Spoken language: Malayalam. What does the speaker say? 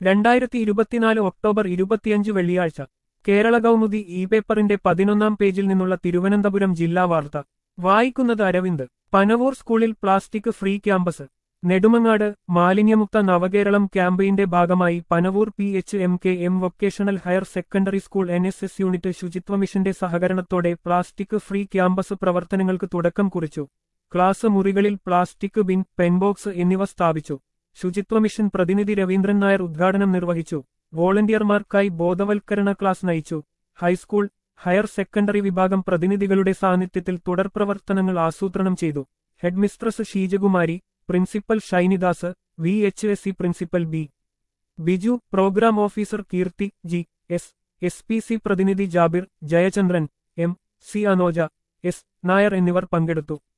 രണ്ടായിരത്തി ഇരുപത്തിനാല് ഒക്ടോബർ ഇരുപത്തിയഞ്ച് വെള്ളിയാഴ്ച കേരള കൗമുദി ഇ പേപ്പറിന്റെ പതിനൊന്നാം പേജിൽ നിന്നുള്ള തിരുവനന്തപുരം ജില്ലാ വാർത്ത വായിക്കുന്നത് അരവിന്ദ് പനവൂർ സ്കൂളിൽ പ്ലാസ്റ്റിക് ഫ്രീ ക്യാമ്പസ് നെടുമങ്ങാട് മാലിന്യമുക്ത നവകേരളം ക്യാമ്പയിന്റെ ഭാഗമായി Panavoor P H M K M vocational higher secondary school N S S unit ശുചിത്വ മിഷന്റെ സഹകരണത്തോടെ പ്ലാസ്റ്റിക് ഫ്രീ ക്യാമ്പസ് പ്രവർത്തനങ്ങൾക്ക് തുടക്കം കുറിച്ചു ക്ലാസ് മുറികളിൽ പ്ലാസ്റ്റിക് ബിൻ പെൻബോക്സ് എന്നിവ സ്ഥാപിച്ചു ശുചിത്വ മിഷൻ പ്രതിനിധി രവീന്ദ്രൻ നായർ ഉദ്ഘാടനം നിർവഹിച്ചു വോളണ്ടിയർമാർക്കായി ബോധവൽക്കരണ ക്ലാസ് നയിച്ചു ഹൈസ്കൂൾ ഹയർ സെക്കൻഡറി വിഭാഗം പ്രതിനിധികളുടെ സാന്നിധ്യത്തിൽ തുടർ പ്രവർത്തനങ്ങൾ ആസൂത്രണം ചെയ്തു headmistress Sheejakumari principal Shainidas V H S C principal B Biju programme officer Keerthi G S S P C പ്രതിനിധി Jabir Jayachandran M C Anoja S Nair എന്നിവർ പങ്കെടുത്തു